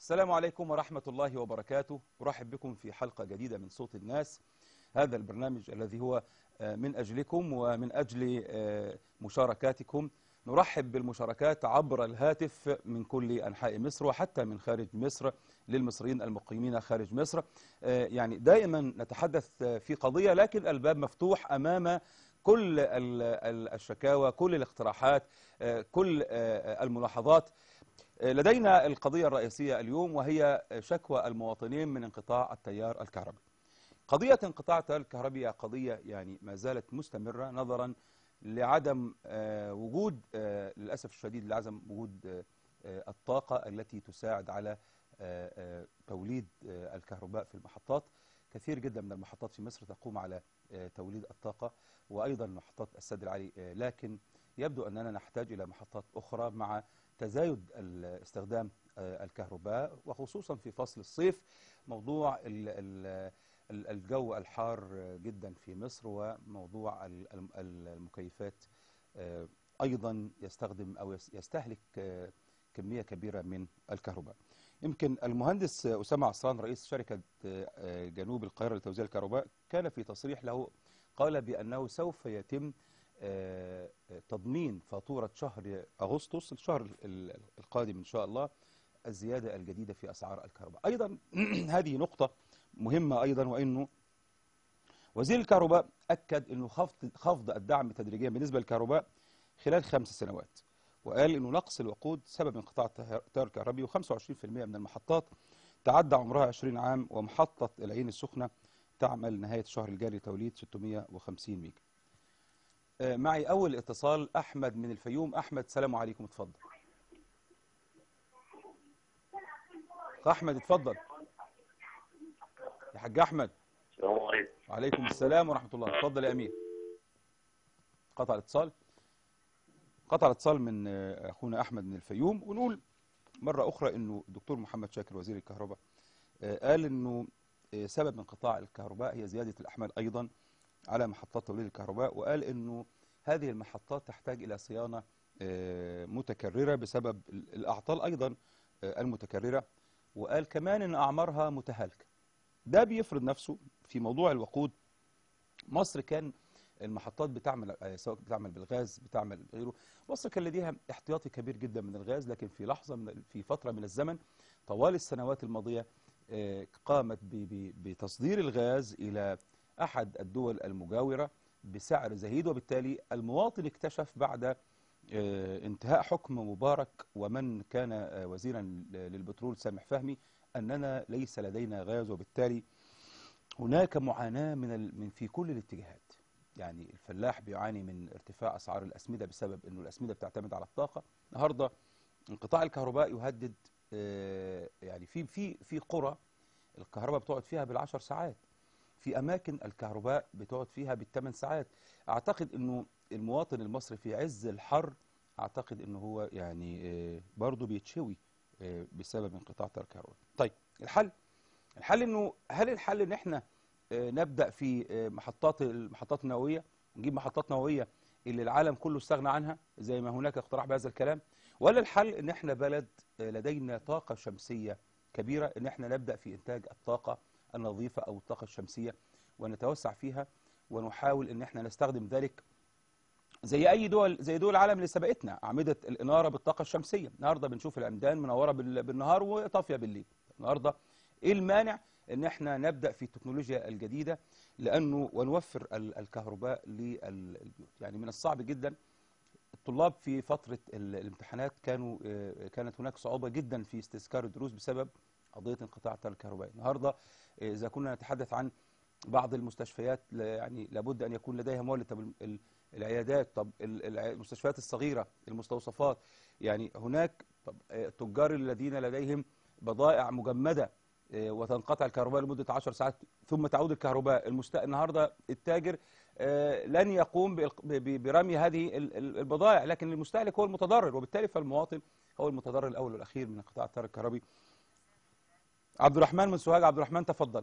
السلام عليكم ورحمة الله وبركاته أرحب بكم في حلقة جديدة من صوت الناس هذا البرنامج الذي هو من أجلكم ومن أجل مشاركاتكم نرحب بالمشاركات عبر الهاتف من كل أنحاء مصر وحتى من خارج مصر للمصريين المقيمين خارج مصر يعني دائما نتحدث في قضية لكن الباب مفتوح أمام كل الشكاوى كل الاقتراحات كل الملاحظات لدينا القضية الرئيسية اليوم وهي شكوى المواطنين من انقطاع التيار الكهربي قضية انقطاع التيار الكهربي قضية يعني ما زالت مستمرة نظرا لعدم وجود للأسف الشديد لعدم وجود الطاقة التي تساعد على توليد الكهرباء في المحطات كثير جدا من المحطات في مصر تقوم على توليد الطاقة وأيضا محطات السد العالي لكن يبدو أننا نحتاج إلى محطات أخرى مع تزايد استخدام الكهرباء وخصوصا في فصل الصيف موضوع الجو الحار جدا في مصر وموضوع المكيفات أيضا يستخدم أو يستهلك كمية كبيرة من الكهرباء يمكن المهندس أسامة عصران رئيس شركة جنوب القاهرة لتوزيع الكهرباء كان في تصريح له قال بأنه سوف يتم تضمين فاتورة شهر أغسطس الشهر القادم إن شاء الله الزيادة الجديدة في أسعار الكهرباء أيضا هذه نقطة مهمة أيضا وأنه وزير الكهرباء أكد أنه خفض, خفض الدعم تدريجيا بالنسبة للكهرباء خلال خمس سنوات وقال أنه نقص الوقود سبب انقطاع التيار الكهربي و25% من المحطات تعدى عمرها 20 عام ومحطة العين السخنة تعمل نهاية الشهر الجاري توليد 650 ميجا معي أول اتصال أحمد من الفيوم أحمد سلام عليكم اتفضل أحمد اتفضل يا حاج أحمد السلام عليكم وعليكم السلام ورحمة الله اتفضل يا أمير قطع الاتصال قطع الاتصال من أخونا أحمد من الفيوم ونقول مرة أخرى أنه الدكتور محمد شاكر وزير الكهرباء قال أنه سبب انقطاع الكهرباء هي زيادة الأحمال أيضا على محطات توليد الكهرباء وقال أنه هذه المحطات تحتاج إلى صيانة متكررة بسبب الأعطال أيضا المتكررة وقال كمان أن أعمارها متهالكة ده بيفرض نفسه في موضوع الوقود مصر كان المحطات بتعمل سواء بتعمل بالغاز بتعمل بغيره مصر كان لديها احتياطي كبير جدا من الغاز لكن في لحظة من في فترة من الزمن طوال السنوات الماضية قامت بتصدير الغاز إلى أحد الدول المجاورة بسعر زهيد وبالتالي المواطن اكتشف بعد انتهاء حكم مبارك ومن كان وزيرا للبترول سامح فهمي أننا ليس لدينا غاز وبالتالي هناك معاناة من من في كل الاتجاهات يعني الفلاح بيعاني من ارتفاع أسعار الأسمدة بسبب أنه الأسمدة بتعتمد على الطاقة النهاردة انقطاع الكهرباء يهدد يعني في في في قرى الكهرباء بتقعد فيها بالعشر ساعات في أماكن الكهرباء بتقعد فيها بالثمان ساعات أعتقد أنه المواطن المصري في عز الحر أعتقد أنه هو يعني برضه بيتشوي بسبب انقطاع تيار الكهرباء طيب الحل الحل أنه هل الحل أن احنا نبدأ في محطات المحطات النووية نجيب محطات نووية اللي العالم كله استغنى عنها زي ما هناك اقتراح بهذا الكلام ولا الحل ان احنا بلد لدينا طاقة شمسية كبيرة ان احنا نبدأ في انتاج الطاقة النظيفة او الطاقة الشمسية ونتوسع فيها ونحاول ان احنا نستخدم ذلك زي اي دول زي دول العالم اللي سبقتنا اعمدة الانارة بالطاقة الشمسية النهاردة بنشوف العمدان منورة بالنهار وطافية بالليل النهاردة ايه المانع ان احنا نبدأ في التكنولوجيا الجديدة لانه ونوفر الكهرباء للبيوت يعني من الصعب جدا الطلاب في فترة الامتحانات كانوا كانت هناك صعوبة جدا في استذكار الدروس بسبب قضية انقطاع التيار الكهربائي النهاردة إذا كنا نتحدث عن بعض المستشفيات يعني لابد أن يكون لديها مولد طب العيادات طب المستشفيات الصغيرة المستوصفات يعني هناك طب التجار الذين لديهم بضائع مجمدة وتنقطع الكهرباء لمدة 10 ساعات ثم تعود الكهرباء المست... النهاردة التاجر لن يقوم برمي هذه البضائع لكن المستهلك هو المتضرر وبالتالي فالمواطن هو المتضرر الأول والأخير من انقطاع التيار الكهربي عبد الرحمن من سوهاج عبد الرحمن تفضل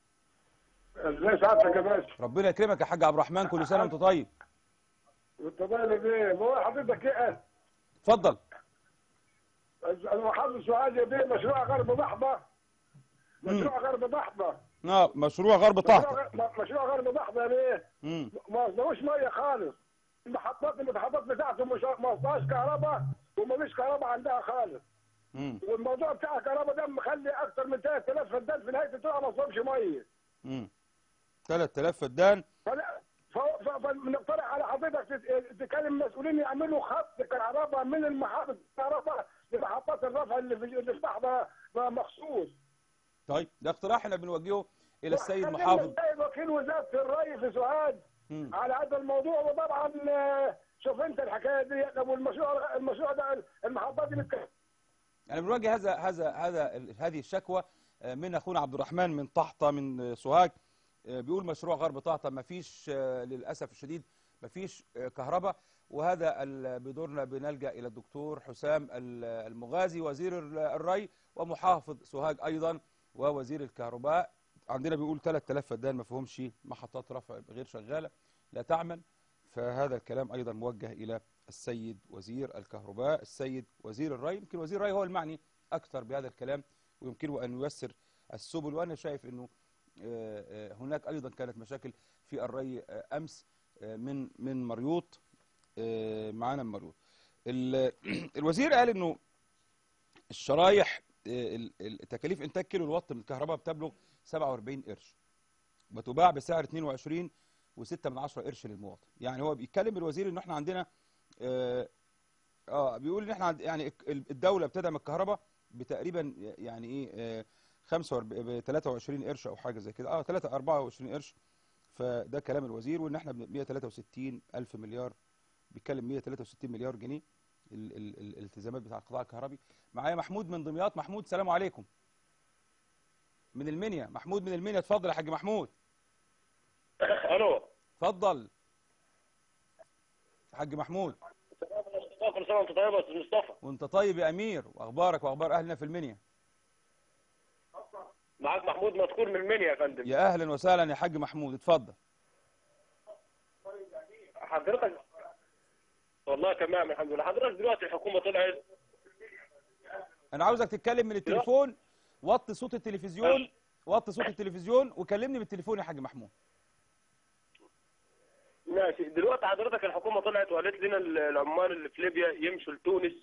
ازاي سعادتك يا باشا ربنا يكرمك يا حاج عبد الرحمن كل سنة وانت طيب وانت طيب ايه ما هو حضرتك ايه اتفضل المحافظ سعاد يبيع مشروع غرب ضحضة مشروع غرب ضحضة اه مشروع غرب مشروع طهطا غ- مشروع غرب ضحضة ليه؟ امم ما ملوش ميه خالص المحطات المحطات بتاعته مش ما فيهاش كهرباء وما فيش كهرباء عندها خالص امم والموضوع بتاع الكهرباء ده مخلي اكثر من 3000 فدان في نهايه السنه ما صابش ميه امم 3000 فدان فلا- ف- ف- فبنقترح على حضرتك تت- تكلم مسؤولين يعملوا خط كهرباء من المحافظ الكهرباء لمحطات الرفع اللي في اللي في بحضة مخصوص طيب ده اقتراح احنا بنوجهه الى السيد وكلمنا محافظ السيد وكيل وزاره الري في سوهاج مم. على هذا الموضوع وطبعا آه، شوف انت الحكايه دي طب والمشروع المشروع ده المحطات دي بتك- يعني بنواجه هذا هذا هذا ال- هذه الشكوى آه، من اخونا عبد الرحمن من طحطا من آه، سوهاج آه، بيقول مشروع غرب طحطا ما فيش آه، للاسف الشديد ما فيش آه، كهرباء وهذا ال- بدورنا بنلجا الى الدكتور حسام ال- المغازي وزير ال- الري ومحافظ سوهاج ايضا ووزير الكهرباء عندنا بيقول 3000 فدان ما فيهمش محطات رفع غير شغاله لا تعمل فهذا الكلام ايضا موجه الى السيد وزير الكهرباء السيد وزير الري يمكن وزير الري هو المعني اكثر بهذا الكلام ويمكنه ان ييسر السبل وانا شايف انه آه، آه، هناك ايضا كانت مشاكل في الري آه، امس آه، من من مريوط آه، معانا من مريوط ال- الوزير قال انه الشرايح آه، ال- ال- تكاليف انتاج كيلو الوات من الكهرباء بتبلغ 47 قرش بتباع بسعر 22 و6 من 10 قرش للمواطن يعني هو بيتكلم الوزير ان احنا عندنا اه, آه بيقول ان احنا عند يعني الك- الدوله بتدعم الكهرباء بتقريبا يعني ايه آه 45 ب 23 قرش او حاجه زي كده اه 3 24 قرش فده كلام الوزير وان احنا ب 163 الف مليار بيتكلم 163 مليار جنيه ال ال ال الالتزامات بتاع القطاع الكهربي معايا محمود من دمياط محمود سلام عليكم من المنيا محمود من المنيا اتفضل يا حاج محمود الو اتفضل حاج محمود كل سنه وانت طيب يا استاذ مصطفى وانت طيب يا امير واخبارك واخبار اهلنا في المنيا معاك محمود مذكور من المنيا يا فندم يا اهلا وسهلا يا حاج محمود اتفضل حضرتك والله تمام الحمد لله حضرتك دلوقتي الحكومه طلعت انا عاوزك تتكلم من التليفون وطي صوت التلفزيون وطي صوت التلفزيون وكلمني بالتليفون يا حاج محمود ماشي دلوقتي حضرتك الحكومه طلعت وقالت لنا ال- العمال اللي في ليبيا يمشوا لتونس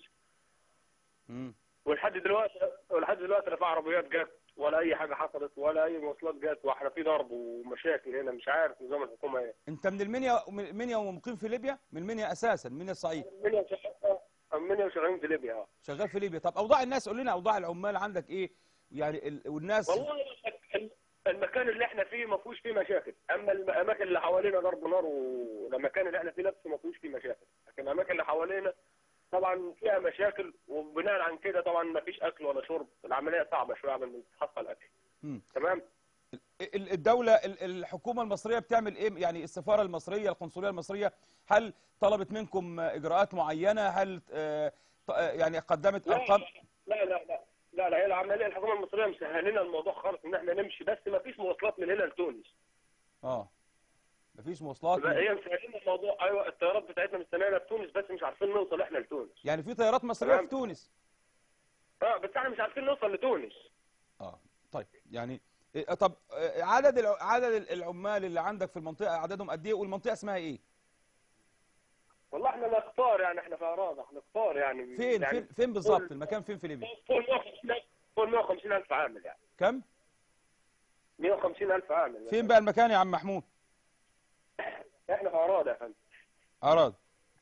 امم ولحد دلوقتي ولحد دلوقتي لا في عربيات جت ولا اي حاجه حصلت ولا اي مواصلات جت واحنا في ضرب ومشاكل هنا مش عارف نظام الحكومه ايه انت من المنيا من المنيا ومقيم في ليبيا من المنيا اساسا من الصعيد المنيا وشغالين- المنيا وشغالين في ليبيا اه شغال في ليبيا طب اوضاع الناس قول لنا اوضاع العمال عندك ايه يعني ال... والناس والله المكان اللي احنا فيه ما فيهوش فيه مشاكل اما الاماكن اللي حوالينا ضرب نار والمكان اللي احنا فيه نفسه ما فيهوش فيه مشاكل لكن الاماكن اللي حوالينا طبعا فيها مشاكل وبناء عن كده طبعا ما فيش اكل ولا شرب العمليه صعبه شويه قبل ما تحصل اكل مم. تمام ال- الدولة ال- الحكومة المصرية بتعمل ايه يعني السفارة المصرية القنصلية المصرية هل طلبت منكم اجراءات معينة هل آه، ط- آه، يعني قدمت لا ارقام لا لا لا لا لا هي العمليه الحكومه المصريه مسهلنا الموضوع خالص ان احنا نمشي بس ما فيش مواصلات من هنا لتونس اه مفيش مواصلات هي مسهلنا الموضوع ايوه الطيارات بتاعتنا مستنيه في تونس بس مش عارفين نوصل احنا لتونس يعني في طيارات مصرية تمام. في تونس اه بس احنا مش عارفين نوصل لتونس اه طيب يعني إيه، طب آه، عدد الع- عدد العمال اللي عندك في المنطقة عددهم قد ايه والمنطقة اسمها ايه والله احنا نختار يعني احنا في اراضي احنا نختار يعني فين يعني فين فين بالظبط المكان فين في ليبيا فوق 150 فوق 150 الف عامل يعني كم 150 الف عامل فين بقى المكان يا عم محمود احنا في اراضي يا فندم أراد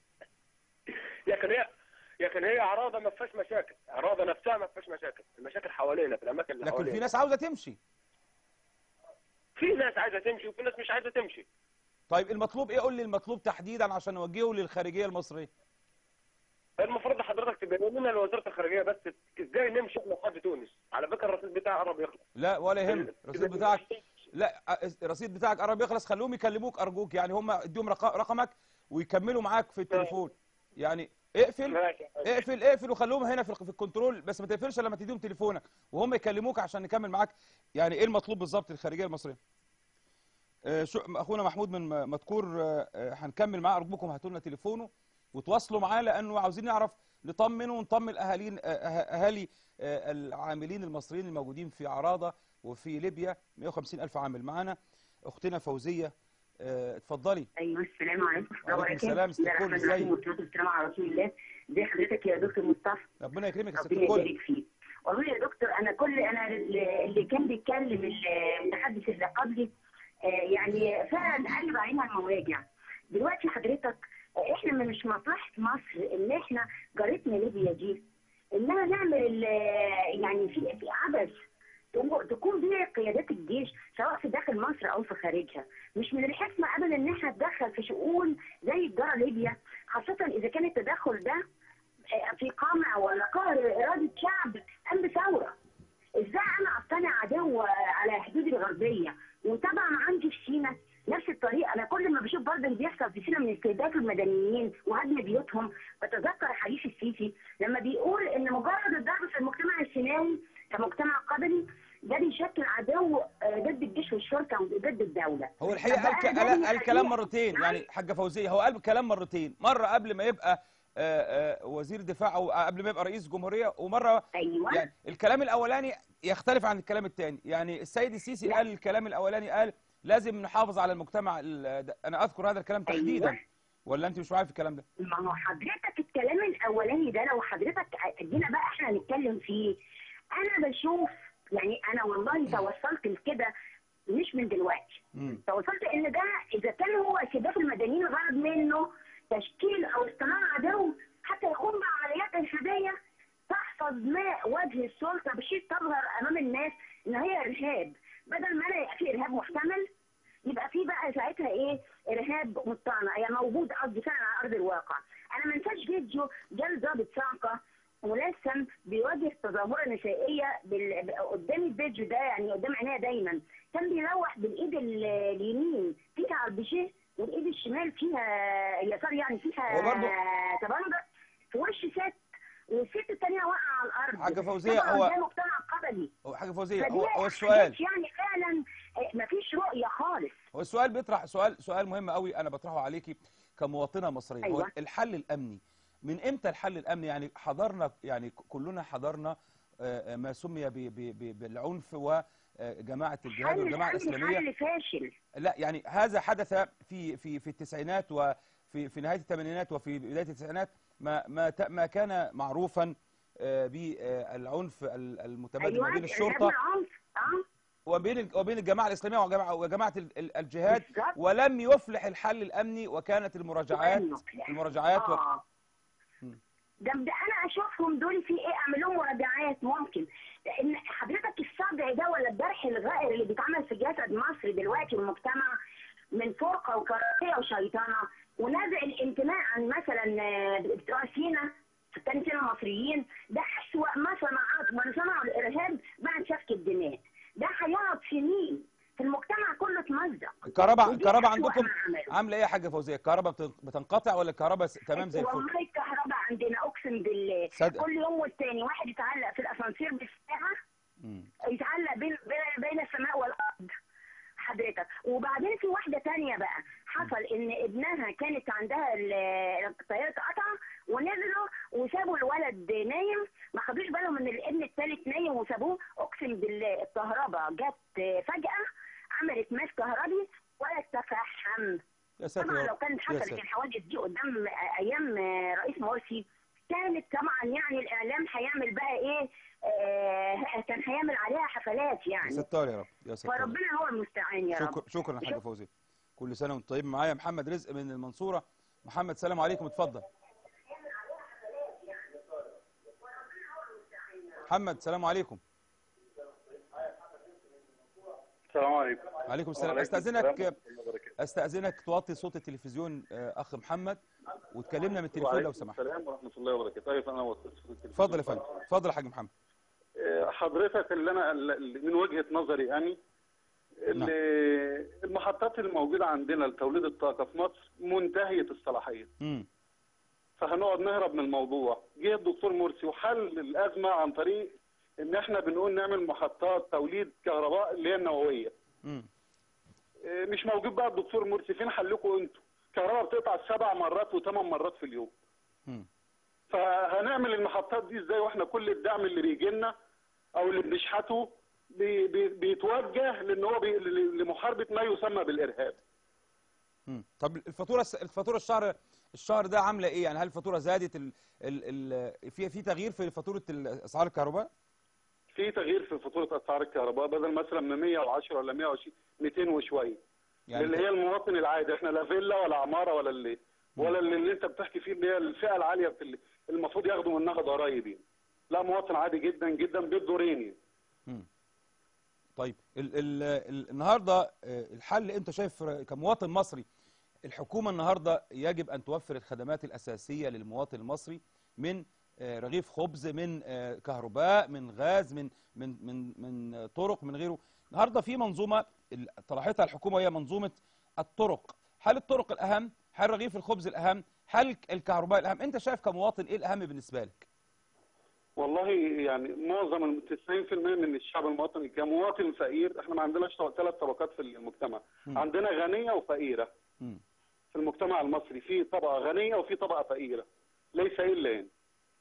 لكن هي لكن هي عراضه ما فيهاش مشاكل عراضه نفسها ما فيهاش مشاكل المشاكل حوالينا في الاماكن اللي لكن حوالينا في ناس عاوزة تمشي في ناس عايزه تمشي وفي ناس مش عايزه تمشي طيب المطلوب ايه قول لي المطلوب تحديدا عشان نوجهه للخارجية المصرية المفروض حضرتك تبين لنا لوزاره الخارجيه بس ازاي نمشي احنا لحد تونس على فكره الرصيد بتاعي قرب يخلص لا ولا يهم الرصيد بتاعك لا الرصيد بتاعك قرب يخلص خلوهم يكلموك ارجوك يعني هم اديهم رق- رقمك ويكملوا معاك في التليفون يعني اقفل ماشي يا فندم. اقفل اقفل وخلوهم هنا في في الكنترول بس ما تقفلش لما تديهم تليفونك وهم يكلموك عشان نكمل معاك يعني ايه المطلوب بالظبط للخارجيه المصريه آه، شو اخونا محمود من م- مذكور آه، آه، هنكمل معاه ارجوكم هاتوا لنا تليفونه وتواصلوا معاه لانه عاوزين نعرف نطمنه ونطمن اهالين آه، أه- اهالي آه، العاملين المصريين الموجودين في عراضه وفي ليبيا 150 الف عامل معانا اختنا فوزيه آه، اتفضلي ايوه السلام عليكم ورحمه الله وعليكم وبركاته السلام، بسم الله ستة الرحمن كل، الرحيم ازيك؟ والصلاه والسلام على رسول الله ازي حضرتك يا دكتور مصطفى ربنا يكرمك يا ست ربنا الكل يبارك فيك والله يا دكتور انا كل انا اللي كان بيتكلم المتحدث اللي قبلي آه، يعني فعلا قلب علينا المواجع دلوقتي حضرتك آه، احنا من مش مصلحه مصر ان احنا جارتنا ليبيا دي انها نعمل ال- يعني في في عبث تكون بيها قيادات الجيش سواء في داخل مصر او في خارجها مش من الحكمه ابدا ان احنا نتدخل في شؤون زي الجاره ليبيا خاصه اذا كان التدخل ده آه، في قمع ولا قهر اراده شعب قام بثوره ازاي انا اقتنع عدو على حدودي الغربيه وطبعا عندي في سينا نفس الطريقه انا كل ما بشوف برضه اللي بيحصل في سينا من استهداف المدنيين وهدم بيوتهم بتذكر حديث السيسي لما بيقول ان مجرد الضرب في المجتمع السيناوي كمجتمع قبلي ده بيشكل عدو آه، ضد الجيش والشرطه وضد الدوله هو الحقيقه قال, ك- طب قال, ده قال كلام الحقيقة. مرتين يعني حاجه فوزيه هو قال كلام مرتين مره قبل ما يبقى آه، آه، وزير دفاع او قبل ما يبقى رئيس جمهوريه ومره ايوه يعني الكلام الاولاني يختلف عن الكلام الثاني يعني السيد السيسي لا. قال الكلام الاولاني قال لازم نحافظ على المجتمع ال- ده. انا اذكر هذا الكلام أيوة. تحديدا ولا انت مش معايا في الكلام ده ما هو حضرتك الكلام الاولاني ده لو حضرتك ادينا بقى احنا نتكلم فيه انا بشوف يعني انا والله توصلت لكده مش من دلوقتي مم. توصلت ان ده اذا كان هو استهداف المدنيين غرض منه تشكيل او اصطناع عدو حتى يقوم بعمليات ارهابيه تحفظ ماء وجه السلطه بشيء تظهر امام الناس ان هي ارهاب بدل ما لا يبقى في ارهاب محتمل يبقى في بقى ساعتها ايه ارهاب مصطنع يعني موجود قصدي فعلا على ارض الواقع انا ما انساش فيديو جال ضابط شنطه ملثم بيواجه تظاهره نسائيه بال... ب- قدام الفيديو ده يعني قدام عينيا دايما كان بيروح بالايد ال- اليمين فيها عربشيه والايد الشمال فيها اليسار يعني فيها هو برضو- تبنجر في وش ست والست الثانيه واقعه على الارض حاجة فوزية، طبعاً هو- ده مجتمع قبلي هو حاجه فوزيه فدي هو, هو حاجات السؤال يعني فعلا ما فيش رؤيه خالص هو السؤال بيطرح سؤال سؤال مهم قوي انا بطرحه عليكي كمواطنه مصريه هو أيوة. الحل الامني من امتى الحل الامني يعني حضرنا يعني كلنا حضرنا آه، آه، ما سمي ب- ب- ب- بالعنف وجماعه الجهاد حل والجماعه الأمن الاسلاميه حل فاشل لا يعني هذا حدث في في في التسعينات وفي في نهايه الثمانينات وفي بدايه التسعينات ما ما ت- ما كان معروفا آه، بالعنف ال- المتبادل ما بين الشرطه العنف اه وبين ال- وبين الجماعه الاسلاميه وجماعه وجماعه ال- ال- الجهاد بالظبط. ولم يفلح الحل الامني وكانت المراجعات وأنه- المراجعات و... اه مم. ده ده انا اشوفهم دول في ايه اعمل لهم مراجعات ممكن لان حضرتك الصدع ده ولا الجرح الغائر اللي بيتعمل في جسد مصر دلوقتي والمجتمع من فرقه وكراهيه وشيطنه ونزع الانتماء عن مثلا آه، بتوع سينا سكان سينا المصريين ده اسوأ ما صنعت ما صنعوا الارهاب بعد سفك الدماء ده هيقعد سنين في المجتمع كله اتمزق الكهرباء ودي الكهرباء أسوأ عندكم ما عملوا. عامله ايه يا حاجه فوزيه الكهرباء بتن- بتنقطع ولا الكهرباء س- تمام زي الفل والله الكهرباء عندنا اقسم بالله صدق. كل يوم والتاني واحد يتعلق في الاسانسير بالساعه مم. يتعلق بين بين بين السماء والارض حضرتك وبعدين في واحده تانية بقى حصل ان ابنها كانت عندها ال- الطياره اتقطع ونزلوا وسابوا الولد نايم ما خدوش بالهم ان الابن الثالث نايم وسابوه اقسم بالله الكهرباء جت فجاه عملت ماس كهربي ولا تفحم يا ساتر طبعا يا لو رب كانت يا حصلت ساتر الحوادث دي قدام ايام رئيس مرسي كانت طبعا يعني الاعلام هيعمل بقى ايه آه كان هيعمل عليها حفلات يا يعني ستار يا رب يا ستار يا رب. فربنا هو المستعان يا رب شكرا شكرا يا حاجه شكرا. فوزيه كل سنه وانت طيب معايا محمد رزق من المنصوره محمد سلام عليكم اتفضل محمد سلام عليكم السلام عليكم عليكم السلام وعليكم استاذنك السلام ورحمة الله وبركاته. استاذنك توطي صوت التلفزيون آه، اخ محمد وتكلمنا من التليفون لو وعليكم سمحت السلام ورحمه الله وبركاته ايوه انا وصلت في التلفزيون. اتفضل يا فندم اتفضل يا حاج محمد آه، حضرتك اللي انا اللي من وجهه نظري يعني اللي المحطات الموجوده عندنا لتوليد الطاقه في مصر منتهيه الصلاحيه امم فهنقعد نهرب من الموضوع جه الدكتور مرسي وحل الازمه عن طريق ان احنا بنقول نعمل محطات توليد كهرباء اللي هي النوويه امم آه، مش موجود بقى الدكتور مرسي فين حلكم انتوا كهرباء بتقطع سبع مرات وثمان مرات في اليوم مم. فهنعمل المحطات دي ازاي واحنا كل الدعم اللي بيجي لنا او اللي بنشحته بي بي بيتوجه لان هو بي لمحاربه ما يسمى بالارهاب مم. طب الفاتوره الس- الفاتوره الشهر الشهر ده عامله ايه يعني هل الفاتوره زادت ال ال ال في في تغيير في فاتوره ال- اسعار الكهرباء في تغيير في فاتوره اسعار الكهرباء بدل مثلا من 110 ولا 120 200 وشويه يعني اللي هي المواطن العادي احنا لا فيلا ولا عماره ولا اللي ولا اللي, اللي انت بتحكي فيه اللي هي الفئه العاليه في اللي المفروض ياخدوا منها ضرايب يعني. لا مواطن عادي جدا جدا بالدورين يعني. مم. طيب ال ال ال النهارده آه، الحل انت شايف ر- كمواطن مصري الحكومه النهارده يجب ان توفر الخدمات الاساسيه للمواطن المصري من آه، رغيف خبز من آه، كهرباء من غاز من من من من آه، طرق من غيره النهارده في منظومه ال- طرحتها الحكومه هي منظومه الطرق هل الطرق الاهم هل رغيف الخبز الاهم هل الكهرباء الاهم انت شايف كمواطن ايه الاهم بالنسبه لك والله يعني معظم ال 90% من الشعب المواطن كمواطن فقير احنا ما عندناش ثلاث طبقات في المجتمع مم. عندنا غنيه وفقيره مم. في المجتمع المصري في طبقه غنيه وفي طبقه فقيره ليس الا يعني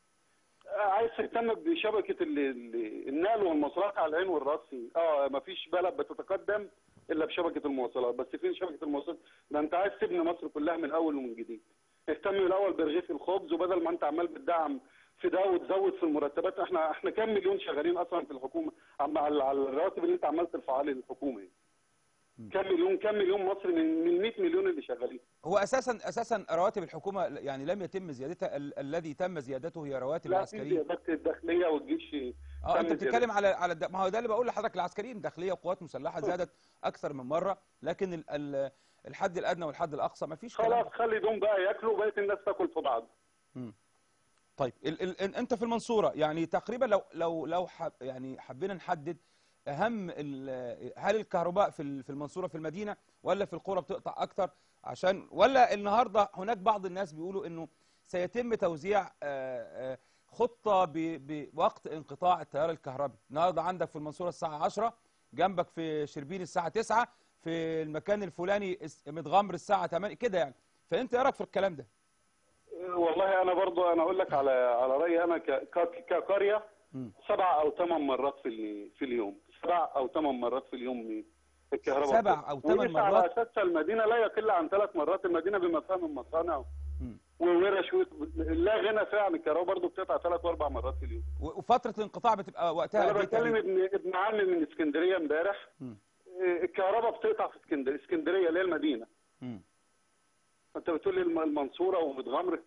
عايز تهتم بشبكه ال- ال- النقل والمواصلات على العين والراس اه ما فيش بلد بتتقدم الا بشبكه المواصلات بس فين شبكه المواصلات ده انت عايز تبني مصر كلها من اول ومن جديد اهتم الاول برغيف الخبز وبدل ما انت عمال بتدعم في ده وتزود في المرتبات احنا احنا كام مليون شغالين اصلا في الحكومه عم- على على الرواتب اللي انت عمال ترفعها للحكومه يعني. كام مليون كام مليون مصري من من 100 مليون اللي شغالين هو اساسا اساسا رواتب الحكومه يعني لم يتم زيادتها ال الذي تم زيادته هي رواتب لا في العسكريين زيادات الداخليه والجيش اه انت تم بتتكلم على على الد- ما هو ده اللي بقول لحضرتك العسكريين الداخليه وقوات مسلحه زادت اكثر من مره لكن ال ال الحد الادنى والحد الاقصى ما فيش كلام خلاص خلي دول بقى ياكلوا وبقيه الناس تاكل في بعض طيب ال ال ال انت في المنصوره يعني تقريبا لو لو لو حب يعني حبينا نحدد اهم ال- هل الكهرباء في ال- في المنصوره في المدينه ولا في القرى بتقطع اكتر عشان ولا النهارده هناك بعض الناس بيقولوا انه سيتم توزيع آه، آه، خطه ب- بوقت انقطاع التيار الكهربي النهارده عندك في المنصوره الساعه 10 جنبك في شربين الساعه 9 في المكان الفلاني اس- متغمر الساعه 8 كده يعني فانت ايه رايك في الكلام ده والله انا برضو انا اقول لك على على رايي انا ك- ك- كقريه مم. سبع او ثمان مرات في ال- في اليوم سبع او ثمان مرات في اليوم الكهرباء سبع بتقطع. أو ثمان ولسه على مرات؟ اساسها المدينه لا يقل عن ثلاث مرات المدينه بمفاهيم المصانع مم. وورش وت- لا غنى فيها عن الكهرباء برضو بتقطع ثلاث واربع مرات في اليوم و- وفتره الانقطاع بتبقى وقتها انا قد إيه بتكلم تقريباً؟ ابن ابن عمي من اسكندريه امبارح مم. إيه، الكهرباء بتقطع في اسكندريه اسكندريه اللي هي المدينه مم. انت بتقول لي الم- المنصوره ومتغمر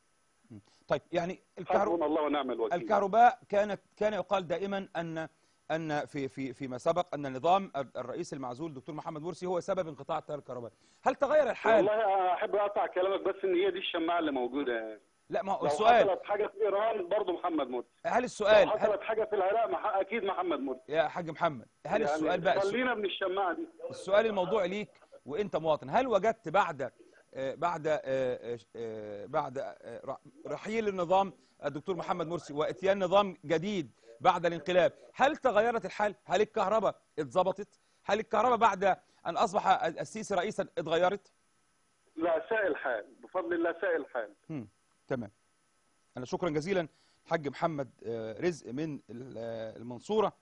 طيب يعني الكهرباء حسبنا الله ونعم الوكيل الكهرباء كانت كان يقال دائما ان ان في في فيما سبق ان نظام الرئيس المعزول الدكتور محمد مرسي هو سبب انقطاع التيار الكهربائي هل تغير الحال والله أنا احب اقطع كلامك بس ان هي دي الشماعه اللي موجوده لا ما هو لو السؤال حصلت حاجه في ايران برضه محمد مرسي هل لو السؤال هل حصلت حاجه في العراق مح- اكيد محمد مرسي يا حاج محمد هل يعني السؤال بقى السؤال, خلينا من الشماعه دي السؤال الموضوع ليك وانت مواطن هل وجدت بعد آه، بعد آه، آه، آه، بعد آه، ر- رحيل النظام الدكتور محمد مرسي واتيان نظام جديد بعد الانقلاب هل تغيرت الحال هل الكهرباء اتظبطت هل الكهرباء بعد ان اصبح السيسي رئيسا اتغيرت لا سائل حال بفضل الله سائل حال مم. تمام انا شكرا جزيلا حاج محمد آه، رزق من ال- آه، المنصوره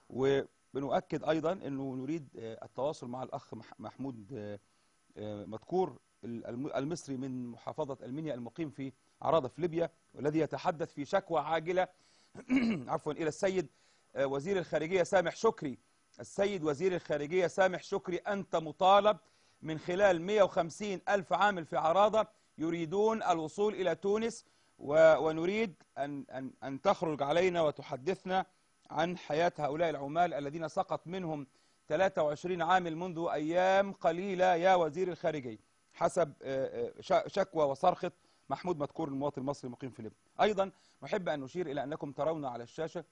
وبنؤكد ايضا انه نريد آه، التواصل مع الاخ مح- محمود آه، آه، مذكور ال- الم- المصري من محافظه المنيا المقيم في عرادة في ليبيا والذي يتحدث في شكوى عاجله عفوا الى السيد آه، وزير الخارجيه سامح شكري السيد وزير الخارجيه سامح شكري انت مطالب من خلال 150 ألف عامل في عرادة يريدون الوصول إلى تونس و- ونريد أن, أن, أن تخرج علينا وتحدثنا عن حياة هؤلاء العمال الذين سقط منهم 23 عامل منذ أيام قليلة يا وزير الخارجية حسب آه، آه، ش- شكوى وصرخة محمود مذكور المواطن المصري المقيم في ليبيا أيضا نحب أن نشير إلى أنكم ترون على الشاشة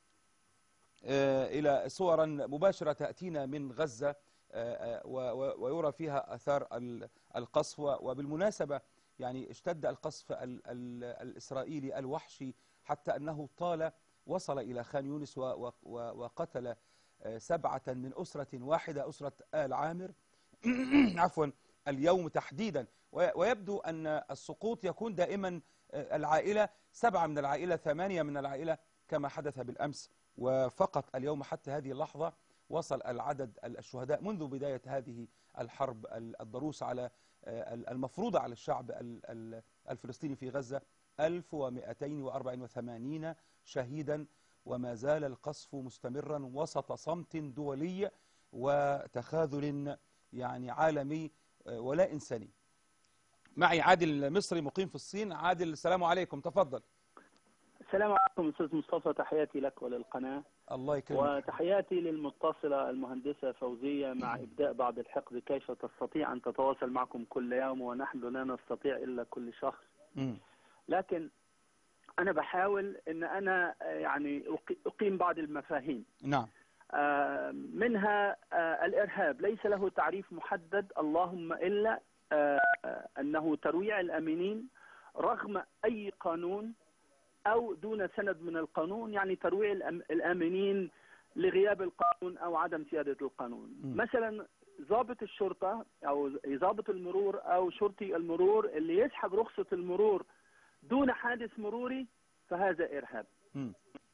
آه، إلى صورا مباشرة تأتينا من غزة آه، آه، و- و- ويرى فيها أثار ال- القصف و- وبالمناسبة يعني اشتد القصف ال- ال- الإسرائيلي الوحشي حتى أنه طال وصل إلى خان يونس و- و- و- وقتل آه، سبعة من أسرة واحدة أسرة آل عامر عفوا اليوم تحديدا و- ويبدو أن السقوط يكون دائما آه، العائلة سبعة من العائلة ثمانية من العائلة كما حدث بالأمس وفقط اليوم حتى هذه اللحظة وصل العدد الشهداء منذ بداية هذه الحرب ال- الضروس على آه، ال- المفروضة على الشعب ال- ال- الفلسطيني في غزة 1284 شهيدا وما زال القصف مستمرا وسط صمت دولي وتخاذل يعني عالمي آه، ولا إنساني معي عادل مصري مقيم في الصين عادل السلام عليكم تفضل السلام عليكم استاذ مصطفى تحياتي لك وللقناه الله يكرمك وتحياتي للمتصله المهندسه فوزيه مع ابداء بعض الحقد كيف تستطيع ان تتواصل معكم كل يوم ونحن لا نستطيع الا كل شهر مم. لكن انا بحاول ان انا آه، يعني أقي- اقيم بعض المفاهيم نعم آه، منها آه، الارهاب ليس له تعريف محدد اللهم الا آه، آه، انه ترويع الامينين رغم اي قانون او دون سند من القانون يعني ترويع الأم- الامينين لغياب القانون او عدم سياده القانون م. مثلا ضابط الشرطه او ضابط المرور او شرطي المرور اللي يسحب رخصه المرور دون حادث مروري فهذا ارهاب مم.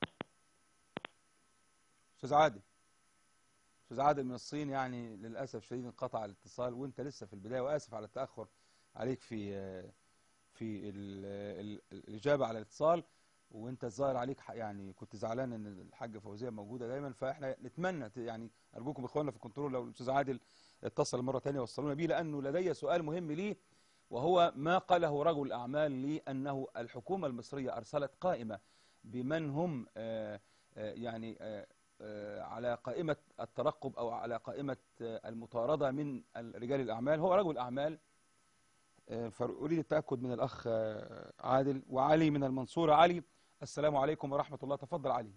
استاذ عادل استاذ عادل من الصين يعني للاسف شديد انقطع الاتصال وانت لسه في البدايه واسف على التاخر عليك في في ال- ال- الاجابه على الاتصال وانت الظاهر عليك ح- يعني كنت زعلان ان الحاجه فوزيه موجوده دايما فاحنا نتمنى ت- يعني ارجوكم اخواننا في الكنترول لو الاستاذ عادل اتصل مره ثانيه وصلونا بيه لانه لدي سؤال مهم ليه وهو ما قاله رجل الاعمال لي انه الحكومه المصريه ارسلت قائمه بمن هم آه، آه، يعني آه، آه، على قائمة الترقب أو على قائمة آه، المطاردة من ال- رجال الأعمال هو رجل أعمال آه، فأريد التأكد من الأخ آه، عادل وعلي من المنصورة علي السلام عليكم ورحمة الله تفضل علي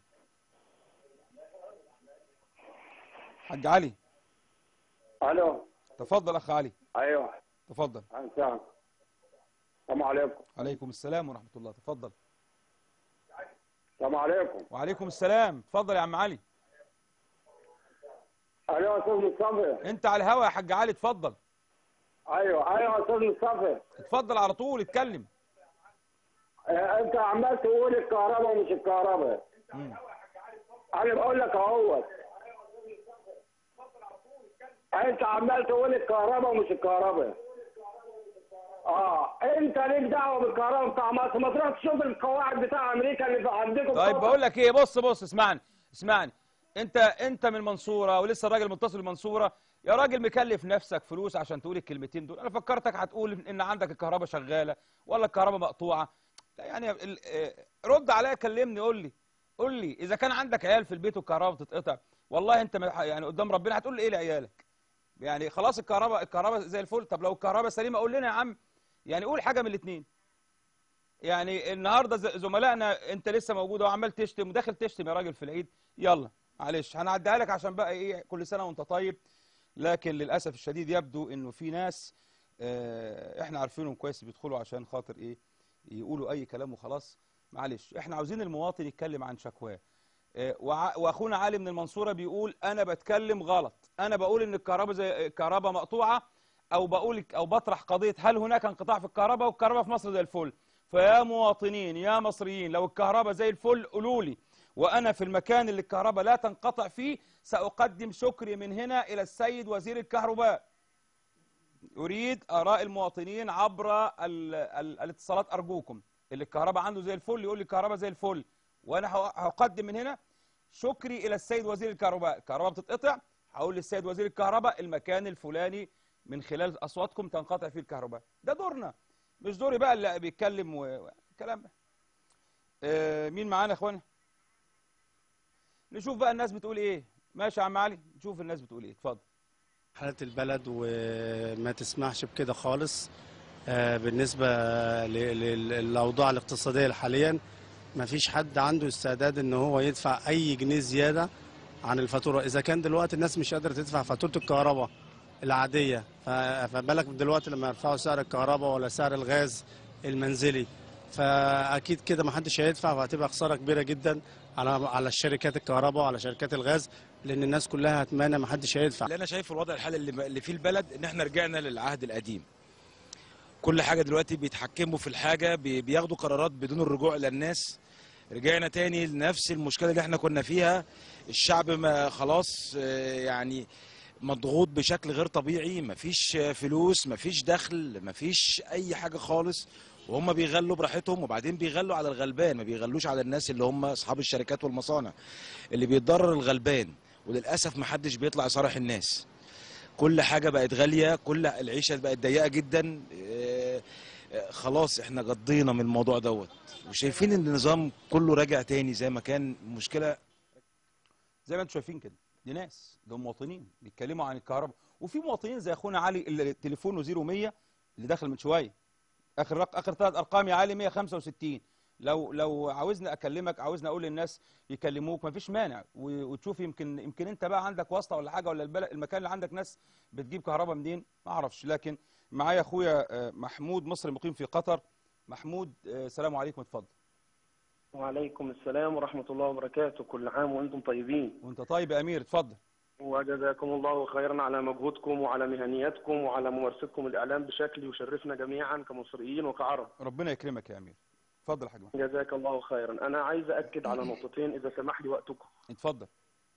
حاج علي الو تفضل أخ علي ايوه تفضل انسان السلام عليكم عليكم السلام ورحمة الله تفضل السلام عليكم وعليكم السلام تفضل يا عم علي الو يا استاذ مصطفى انت على الهوا يا حاج علي اتفضل ايوه ايوه يا استاذ مصطفى اتفضل على طول اتكلم آه، انت عمال تقول الكهرباء ومش الكهرباء مم. انا بقول لك اهوت انت عمال تقول الكهرباء ومش الكهرباء اه انت ليك دعوه بالكهرباء بتاع مصر ما تروح تشوف القواعد بتاع امريكا اللي في عندكم طيب بقول لك ايه بص بص اسمعني اسمعني انت انت من المنصوره ولسه الراجل متصل بالمنصوره يا راجل مكلف نفسك فلوس عشان تقول الكلمتين دول انا فكرتك هتقول ان عندك الكهرباء شغاله ولا الكهرباء مقطوعه لا يعني ال- اه، رد عليا كلمني قول لي قول لي اذا كان عندك عيال في البيت والكهرباء بتتقطع والله انت ما- يعني قدام ربنا هتقول لي ايه لعيالك يعني خلاص الكهرباء الكهرباء زي الفل طب لو الكهرباء سليمه قول لنا يا عم يعني قول حاجه من الاثنين يعني النهارده ز- زملائنا انت لسه موجود وعمال تشتم وداخل تشتم يا راجل في العيد يلا معلش هنعديها لك عشان بقى ايه كل سنه وانت طيب لكن للاسف الشديد يبدو انه في ناس اه احنا عارفينهم كويس بيدخلوا عشان خاطر ايه يقولوا اي كلام وخلاص معلش احنا عاوزين المواطن يتكلم عن شكواه اه وع- واخونا علي من المنصوره بيقول انا بتكلم غلط انا بقول ان الكهرباء زي الكهرباء مقطوعه او بقول او بطرح قضيه هل هناك انقطاع في الكهرباء والكهرباء في مصر زي الفل فيا مواطنين يا مصريين لو الكهرباء زي الفل قولوا لي وانا في المكان اللي الكهرباء لا تنقطع فيه ساقدم شكري من هنا الى السيد وزير الكهرباء اريد اراء المواطنين عبر ال ال الاتصالات ارجوكم اللي الكهرباء عنده زي الفل يقول لي الكهرباء زي الفل وانا ه- هقدم من هنا شكري الى السيد وزير الكهرباء الكهرباء بتتقطع هقول للسيد وزير الكهرباء المكان الفلاني من خلال اصواتكم تنقطع فيه الكهرباء ده دورنا مش دوري بقى اللي بيتكلم والكلام ده آه، مين معانا يا اخوانا نشوف بقى الناس بتقول ايه ماشي يا عم علي نشوف الناس بتقول ايه اتفضل حالة البلد وما تسمحش بكده خالص آه، بالنسبة ل- ل- للأوضاع الاقتصادية حاليا ما فيش حد عنده استعداد ان هو يدفع اي جنيه زيادة عن الفاتورة اذا كان دلوقتي الناس مش قادرة تدفع فاتورة الكهرباء العادية ف- فبالك دلوقتي لما يرفعوا سعر الكهرباء ولا سعر الغاز المنزلي فاكيد كده ما حدش هيدفع وهتبقى خساره كبيره جدا على على الشركات الكهرباء وعلى شركات الغاز لان الناس كلها هتمانع ما حدش هيدفع اللي انا شايفه الوضع الحالي اللي اللي فيه البلد ان احنا رجعنا للعهد القديم كل حاجه دلوقتي بيتحكموا في الحاجه بي- بياخدوا قرارات بدون الرجوع للناس رجعنا تاني لنفس المشكله اللي احنا كنا فيها الشعب ما خلاص آه، يعني مضغوط بشكل غير طبيعي مفيش آه، فلوس مفيش دخل مفيش اي حاجه خالص وهم بيغلوا براحتهم وبعدين بيغلوا على الغلبان ما بيغلوش على الناس اللي هم اصحاب الشركات والمصانع اللي بيتضرر الغلبان وللاسف محدش بيطلع يصارح الناس كل حاجه بقت غاليه كل العيشه بقت ضيقه جدا آه، آه، خلاص احنا قضينا من الموضوع دوت وشايفين ان النظام كله راجع تاني زي ما كان مشكله زي ما انتم شايفين كده دي ناس دول مواطنين بيتكلموا عن الكهرباء وفي مواطنين زي اخونا علي اللي تليفونه 0100 اللي دخل من شويه اخر رق... اخر ثلاث ارقام يا علي 165 لو لو عاوزني اكلمك عاوزني اقول للناس يكلموك مفيش مانع و... وتشوف يمكن يمكن انت بقى عندك واسطه ولا حاجه ولا البلد المكان اللي عندك ناس بتجيب كهرباء منين ما اعرفش لكن معايا اخويا آه، محمود مصري مقيم في قطر محمود آه، السلام عليكم اتفضل وعليكم السلام ورحمة الله وبركاته كل عام وأنتم طيبين وانت طيب يا امير اتفضل وجزاكم الله خيرا على مجهودكم وعلى مهنيتكم وعلى ممارستكم الإعلام بشكل يشرفنا جميعا كمصريين وكعرب ربنا يكرمك يا امير اتفضل يا حاج محمود جزاك الله خيرا أنا عايز أكد على نقطتين إذا سمح لي وقتكم اتفضل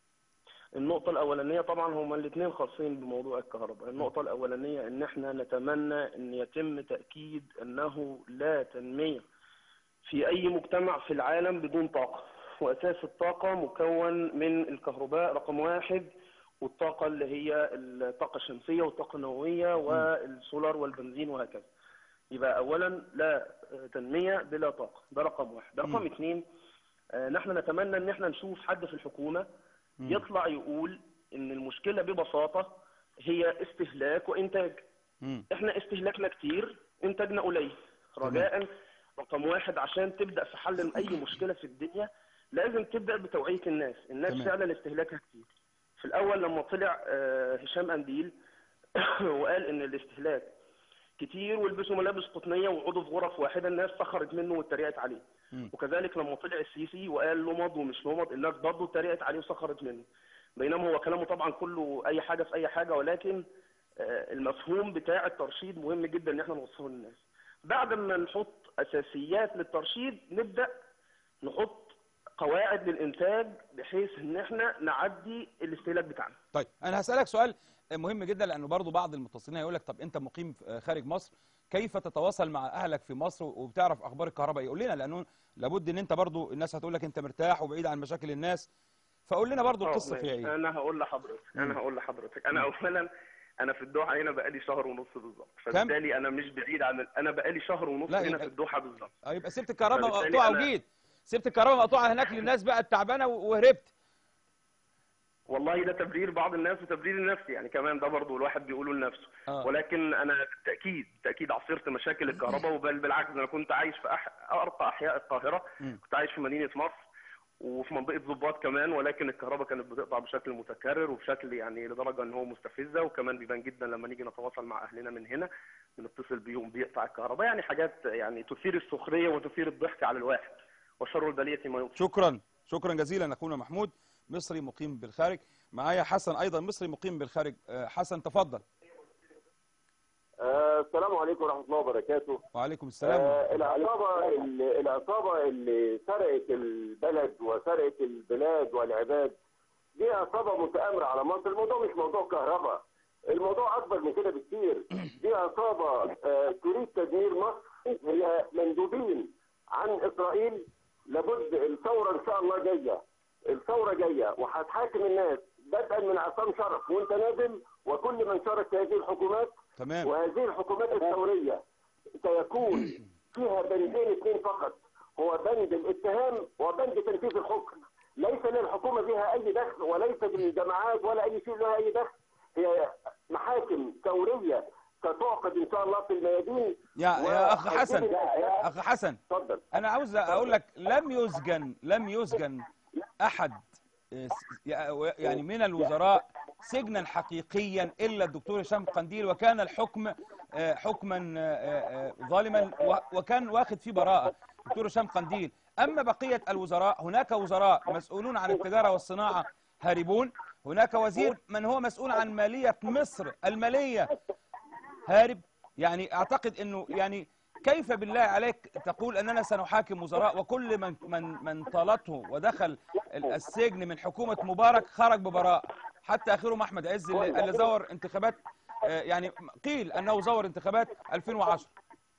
النقطة الأولانية طبعا هما الاثنين خاصين بموضوع الكهرباء النقطة الأولانية إن إحنا نتمنى أن يتم تأكيد أنه لا تنمية في أي مجتمع في العالم بدون طاقة وأساس الطاقة مكون من الكهرباء رقم واحد والطاقة اللي هي الطاقة الشمسية والطاقة النووية والسولار والبنزين وهكذا يبقى أولا لا تنمية بلا طاقة ده رقم واحد رقم اثنين آه، نحن نتمنى ان احنا نشوف حد في الحكومة يطلع يقول ان المشكلة ببساطة هي استهلاك وانتاج مم. احنا استهلاكنا كتير انتاجنا قليل رجاء رقم واحد عشان تبدا في حل اي مشكله في الدنيا لازم تبدا بتوعيه الناس الناس تمام. فعلا استهلاكها كتير في الاول لما طلع آه، هشام انديل وقال ان الاستهلاك كتير والبسوا ملابس قطنيه وقعدوا في غرف واحده الناس سخرت منه واتريقت عليه مم. وكذلك لما طلع السيسي وقال لمض ومش لمض الناس برضه اتريقت عليه وسخرت منه بينما هو كلامه طبعا كله اي حاجه في اي حاجه ولكن آه، المفهوم بتاع الترشيد مهم جدا ان احنا نوصله للناس بعد ما نحط اساسيات للترشيد نبدا نحط قواعد للانتاج بحيث ان احنا نعدي الاستهلاك بتاعنا طيب انا هسالك سؤال مهم جدا لانه برضو بعض المتصلين هيقول لك طب انت مقيم في- خارج مصر كيف تتواصل مع اهلك في مصر وبتعرف اخبار الكهرباء يقول لنا لانه لابد ان انت برضو الناس هتقول لك انت مرتاح وبعيد عن مشاكل الناس فقول لنا برضو آه، القصه ماشي. فيها ايه انا هقول لحضرتك مم. انا هقول لحضرتك انا اولا انا في الدوحه هنا بقالي شهر ونص بالظبط فبالتالي انا مش بعيد عن انا بقالي شهر ونص لا، هنا يبقى- في الدوحه بالظبط اه يبقى سبت الكهرباء فبالتالي مقطوعه أنا- وجيت سبت الكهرباء مقطوعه هناك للناس بقى التعبانه وهربت والله ده تبرير بعض الناس وتبرير النفس يعني كمان ده برضه الواحد بيقوله لنفسه آه. ولكن انا بالتاكيد بالتاكيد عصرت مشاكل الكهرباء وبل بالعكس انا كنت عايش في أح... ارقى احياء القاهره مم. كنت عايش في مدينه مصر وفي منطقه ضباط كمان ولكن الكهرباء كانت بتقطع بشكل متكرر وبشكل يعني لدرجه ان هو مستفزه وكمان بيبان جدا لما نيجي نتواصل مع اهلنا من هنا بنتصل بيهم بيقطع الكهرباء يعني حاجات يعني تثير السخريه وتثير الضحك على الواحد وشر البليه ما يطفئ شكرا شكرا جزيلا اخونا محمود مصري مقيم بالخارج معايا حسن ايضا مصري مقيم بالخارج آه، حسن تفضل آه، السلام عليكم ورحمة الله وبركاته وعليكم السلام آه، العصابة اللي العصابة اللي سرقت البلد وسرقت البلاد والعباد دي عصابة متآمرة على مصر الموضوع مش موضوع كهرباء الموضوع أكبر من كده بكتير دي عصابة آه، تريد تدمير مصر هي مندوبين عن إسرائيل لابد الثورة إن شاء الله جاية الثورة جاية وهتحاكم الناس بدءا من عصام شرف وانت نازل وكل من شارك في هذه الحكومات تمام وهذه الحكومات الثورية سيكون فيها بندين اثنين فقط هو بند الاتهام وبند تنفيذ الحكم ليس للحكومة بها أي دخل وليس للجماعات ولا أي شيء لها أي دخل هي محاكم ثورية ستعقد إن شاء الله في الميادين يا يا اخ وهتجيب حسن ال- اخ حسن اتفضل انا عاوز اقول لك لم يسجن لم يسجن احد آه، س- يعني من الوزراء سجنا حقيقيا الا الدكتور هشام قنديل وكان الحكم آه، حكما آه، آه، ظالما و- وكان واخد فيه براءة دكتور هشام قنديل أما بقية الوزراء هناك وزراء مسؤولون عن التجارة والصناعة هاربون هناك وزير من هو مسؤول عن مالية مصر المالية هارب يعني أعتقد أنه يعني كيف بالله عليك تقول أننا سنحاكم وزراء وكل من من من طالته ودخل السجن من حكومة مبارك خرج ببراءة حتى آخرهم أحمد عز اللي اللي زور انتخابات آه، يعني قيل أنه زور انتخابات 2010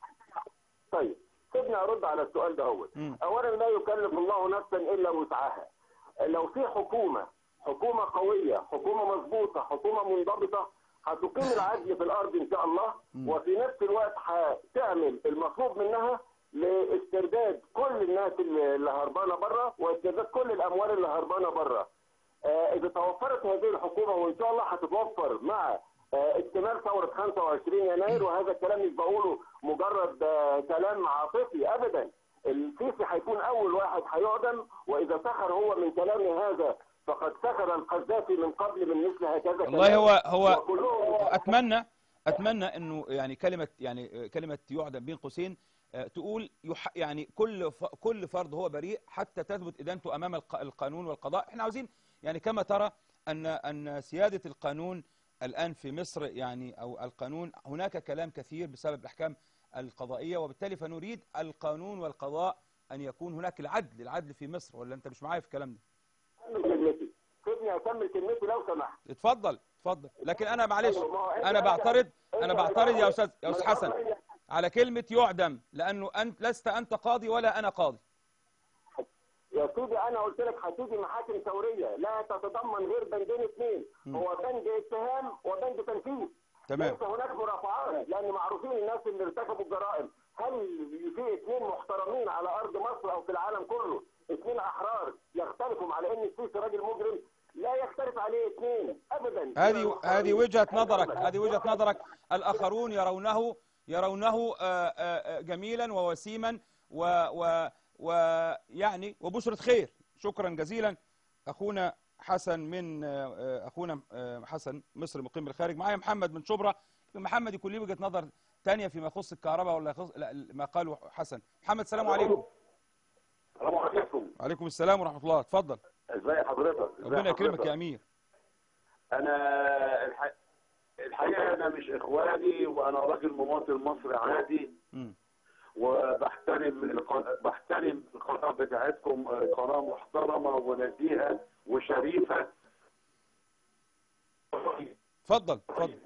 طيب سيبني ارد على السؤال ده هو مم. اولا لا يكلف الله نفسا الا وسعها لو في حكومه حكومه قويه حكومه مضبوطه حكومه منضبطه هتقيم العدل في الارض ان شاء الله وفي نفس الوقت هتعمل المطلوب منها لاسترداد كل الناس اللي اللي هربانه بره واسترداد كل الاموال اللي هربانه بره آه، اذا توفرت هذه الحكومه وان شاء الله هتتوفر مع آه، اكتمال ثوره 25 يناير وهذا الكلام مش بقوله مجرد آه، كلام عاطفي ابدا السيسي هيكون اول واحد هيعدم واذا سخر هو من كلام هذا فقد سخر القذافي من قبل من مثل هكذا والله كلام. هو هو وكلهم اتمنى اتمنى انه يعني كلمه يعني كلمه يعدم بين قوسين آه، تقول يح يعني كل ف- كل فرد هو بريء حتى تثبت ادانته امام الق- القانون والقضاء احنا عاوزين يعني كما ترى ان ان سياده القانون الان في مصر يعني او القانون هناك كلام كثير بسبب الاحكام القضائيه وبالتالي فنريد القانون والقضاء ان يكون هناك العدل العدل في مصر ولا انت مش معايا في الكلام ده اكمل كلمتي سيبني اكمل كلمتي لو سمحت اتفضل اتفضل لكن انا معلش ما هو أنت- انا بعترض انا أنت- بعترض يا استاذ يا ما استاذ أنا حسن بعترض. على كلمة يعدم لأنه أنت لست أنت قاضي ولا أنا قاضي يا سيدي انا قلت لك هتيجي محاكم ثوريه لا تتضمن غير بندين اثنين هو بند اتهام وبند تنفيذ تمام ليس هناك مرافعات لان معروفين الناس اللي ارتكبوا الجرائم هل في اثنين محترمين على ارض مصر او في العالم كله اثنين احرار يختلفوا على ان السيسي راجل مجرم لا يختلف عليه اثنين ابدا هذه هذه وجهة نظرك هذه وجهة نظرك الآخرون يرونه يرونه آه، آه، آه، جميلا ووسيما و و ويعني وبشرة خير شكرا جزيلا أخونا حسن من آه، آه، أخونا آه، حسن مصر مقيم بالخارج معايا محمد من شبرا محمد يكون ليه وجهة نظر تانية فيما يخص الكهرباء ولا يخص لا ما قاله حسن محمد السلام عليكم السلام عليكم وعليكم السلام ورحمة الله اتفضل ازي حضرتك ازي ربنا يكرمك حضرتك؟ يا أمير انا الح... الحقيقه انا مش اخواني وانا راجل مواطن مصري عادي مم. وبحترم القناة بحترم القناه بتاعتكم آه، قناه محترمه ونزيهه وشريفه اتفضل اتفضل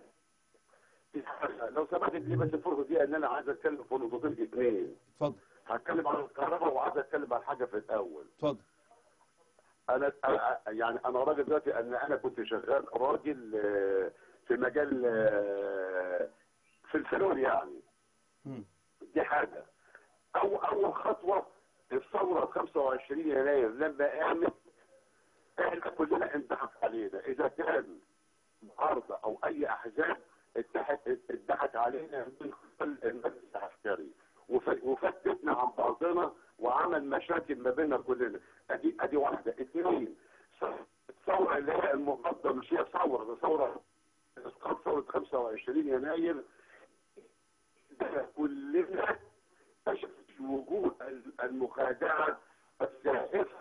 لو سمحت لي بس الفرصه دي ان انا عايز اتكلم في نقطتين اثنين اتفضل هتكلم عن الكهرباء وعايز اتكلم عن حاجه في الاول اتفضل انا أنا- يعني انا راجل دلوقتي ان انا كنت شغال راجل آه، في مجال آه، في الفنون يعني مم. دي حاجه أو اول خطوه الثوره 25 يناير لما قامت احنا كلنا انضحك علينا اذا كان معارضه او اي احزاب اتضحك اتضحك علينا من قبل المجلس العسكري وف- وفتتنا عن بعضنا وعمل مشاكل ما بيننا كلنا ادي ادي واحده اثنين الثوره اللي هي المقدمه مش هي ثوره ده ثوره اسقاط ثوره 25 يناير ده كلنا كشفت وجود المخادعه الزائفه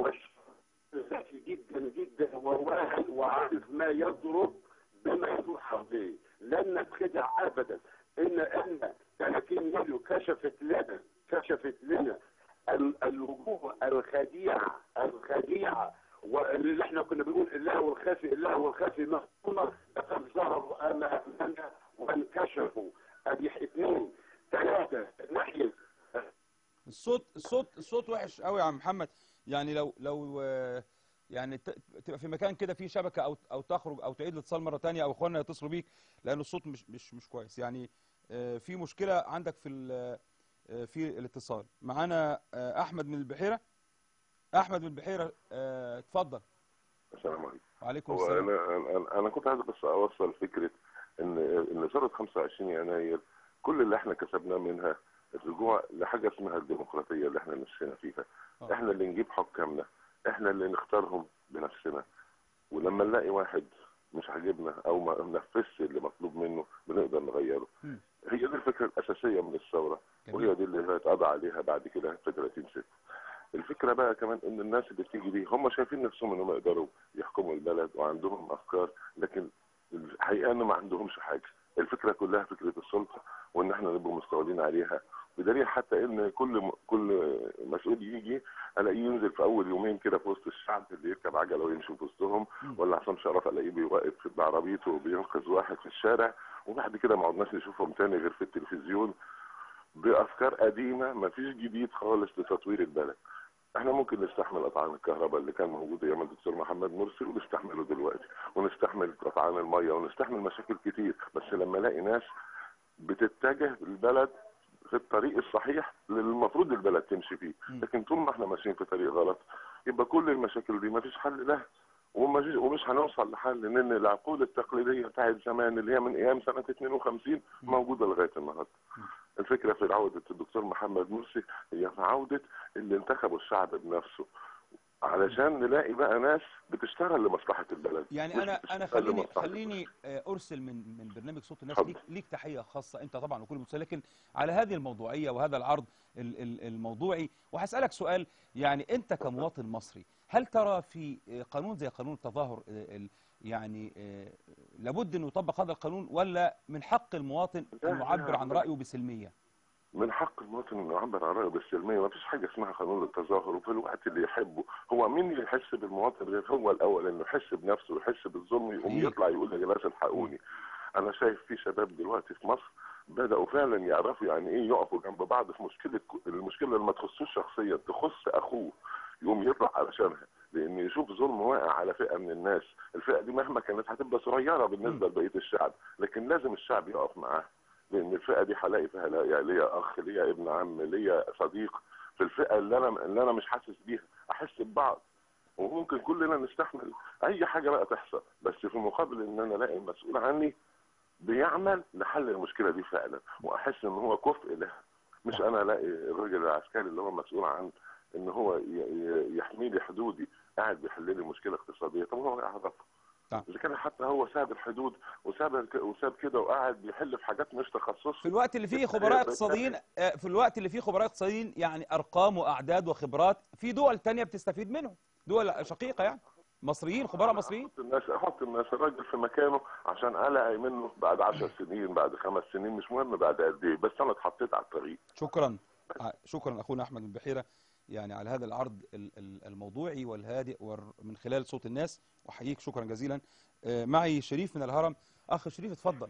والذكي جدا جدا وواعي وعارف ما يضرب بما يروح به لن نتخدع ابدا ان ان 30 مليون كشفت لنا كشفت لنا ال- الوجوه الخديعه الخديعه واللي احنا كنا بنقول الله والخفي الله والخفي مهمه لقد ظهروا امامنا وانكشفوا ادي اثنين ثلاثه ناحيه الصوت الصوت الصوت وحش قوي يا عم محمد يعني لو لو آه، يعني ت- تبقى في مكان كده فيه شبكه او او تخرج او تعيد الاتصال مره تانية او اخواننا يتصلوا بيك لان الصوت مش مش مش كويس يعني آه، في مشكله عندك في ال- آه، في الاتصال معانا آه، احمد من البحيره احمد من البحيره آه، اتفضل السلام عليكم وعليكم هو السلام انا انا انا كنت عايز بس اوصل فكره ان ان ثوره 25 يناير كل اللي احنا كسبناه منها الرجوع لحاجه اسمها الديمقراطيه اللي احنا نفسنا فيها آه. احنا اللي نجيب حكامنا احنا اللي نختارهم بنفسنا ولما نلاقي واحد مش عاجبنا او ما نفذش اللي مطلوب منه بنقدر نغيره مم. هي دي الفكره الاساسيه من الثوره جميل. وهي دي اللي هيتقضى عليها بعد كده في 30 6 الفكره بقى كمان ان الناس اللي بتيجي دي هم شايفين نفسهم انهم يقدروا يحكموا البلد وعندهم افكار لكن الحقيقه ان ما عندهمش حاجه الفكره كلها فكره السلطه وان احنا نبقى مستولين عليها بدليل حتى ان كل كل مسؤول يجي الاقيه ينزل في اول يومين كده في وسط الشعب اللي يركب عجله ويمشي في وسطهم ولا عصام شرف الاقيه بيوقف بعربيته وبينقذ واحد في الشارع وبعد كده ما عدناش نشوفهم تاني غير في التلفزيون بافكار قديمه ما فيش جديد خالص لتطوير البلد احنا ممكن نستحمل قطعان الكهرباء اللي كان موجود ايام الدكتور محمد مرسي ونستحمله دلوقتي ونستحمل قطعان الميه ونستحمل مشاكل كتير بس لما الاقي ناس بتتجه البلد في الطريق الصحيح اللي المفروض البلد تمشي فيه لكن طول ما احنا ماشيين في طريق غلط يبقى كل المشاكل دي ما فيش حل لها ومش ومش هنوصل لحل لان العقول التقليديه بتاعت زمان اللي هي من ايام سنه 52 موجوده لغايه النهارده. الفكره في عوده الدكتور محمد مرسي هي في عوده اللي انتخبوا الشعب بنفسه علشان نلاقي بقى ناس بتشتغل لمصلحه البلد يعني مش انا انا بتشتغل خليني لمصلحة خليني آه، ارسل من من برنامج صوت الناس اتفضل. ليك ليك تحيه خاصه انت طبعا وكل المسلمين لكن على هذه الموضوعيه وهذا العرض ال- ال- الموضوعي وهسالك سؤال يعني انت كمواطن مصري هل ترى في آه، قانون زي قانون التظاهر آه، ال- يعني آه، لابد انه يطبق هذا القانون ولا من حق المواطن لا، ان يعبر لا، عن لا. رايه بسلميه؟ من حق المواطن انه يعبر عن رايه بالسلميه ما فيش حاجه اسمها قانون التظاهر وفي الوقت اللي يحبه هو مين اللي يحس بالمواطن غير هو الاول انه يحس بنفسه ويحس بالظلم يقوم حقيقي. يطلع يقول يا ناس الحقوني انا شايف في شباب دلوقتي في مصر بداوا فعلا يعرفوا يعني ايه يقفوا جنب بعض في مشكله المشكله اللي ما تخصوش شخصيا تخص اخوه يقوم يطلع علشانها لان يشوف ظلم واقع على فئه من الناس الفئه دي مهما كانت هتبقى صغيره بالنسبه لبقيه الشعب لكن لازم الشعب يقف معاها لان الفئه دي هلاقي فيها لا- يعني ليا اخ ليا ابن عم ليا صديق في الفئه اللي انا اللي انا مش حاسس بيها احس ببعض وممكن كلنا نستحمل اي حاجه بقى تحصل بس في مقابل ان انا الاقي المسؤول عني بيعمل لحل المشكله دي فعلا واحس ان هو كفء لها مش انا الاقي الراجل العسكري اللي هو مسؤول عن ان هو ي- ي- يحمي لي حدودي قاعد بيحل لي مشكله اقتصاديه طب هو يعرف نعم. اذا كان حتى هو ساب الحدود وساب وساب كده وقاعد بيحل في حاجات مش تخصصه في الوقت اللي فيه خبراء اقتصاديين آه، في الوقت اللي فيه خبراء اقتصاديين يعني ارقام واعداد وخبرات في دول تانية بتستفيد منهم دول شقيقه يعني مصريين خبراء مصريين احط الناس احط الناس الراجل في مكانه عشان الاقي منه بعد 10 سنين بعد خمس سنين مش مهم بعد قد ايه بس انا اتحطيت على الطريق شكرا ع- شكرا اخونا احمد بن بحيره يعني على هذا العرض ال- ال- الموضوعي والهادئ والر- من خلال صوت الناس واحييك شكرا جزيلا آه، معي شريف من الهرم اخ شريف اتفضل